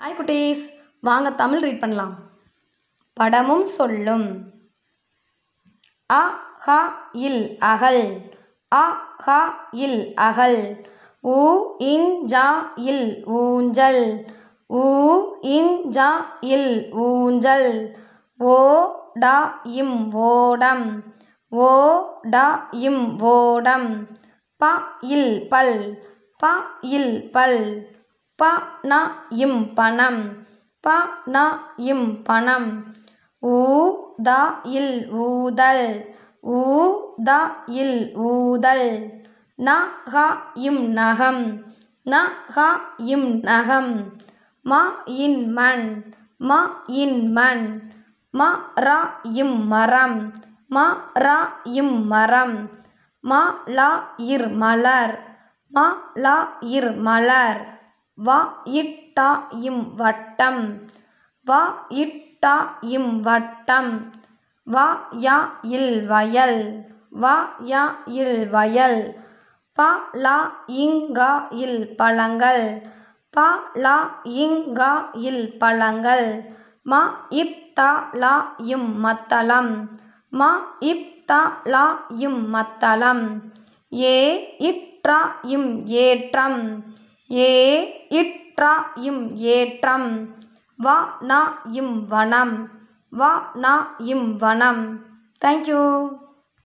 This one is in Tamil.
ஹாய் குட்டீஸ் வாங்க தமிழ் ரீட் பண்ணலாம் படமும் சொல்லும் அ ஹ இல் அகல் அ ஹ இல் அகல் உ இன் ஜா இல் ஊஞ்சல் உ இன் ஜா இல் ஊஞ்சல் ஓ டா இம் ஓடம் ஓ டா இம் ஓடம் ப இல் பல் ப இல் பல் ப ந இம் பணம் ப ந இம் பணம் ஊ த இல் ஊதல் ஊ த இல் ஊதல் ந ஹ இம் நகம் ந ஹ இம் நகம் ம இன் மண் ம இன் மண் ம ர இம் மரம் ம ர இம் மரம் ம ல இர் மலர் ம ல இர் மலர் வ இட் ட இம் வட்டம் வ இட் ட இம் வட்டம் வ ய இல் வயல் வ ய இல் வயல் ப ல இங் க இல் பழங்கள் ப ல இங் க இல் பழங்கள் ம இத் த ல இம் மத்தளம் ம இத் த ல இம் மத்தளம் ஏ இட் ற இம் ஏற்றம் ஏ இட் ற இம் ஏற்றம் வ ந இம் வனம் வ ந இம் வனம் தேங்க்யூ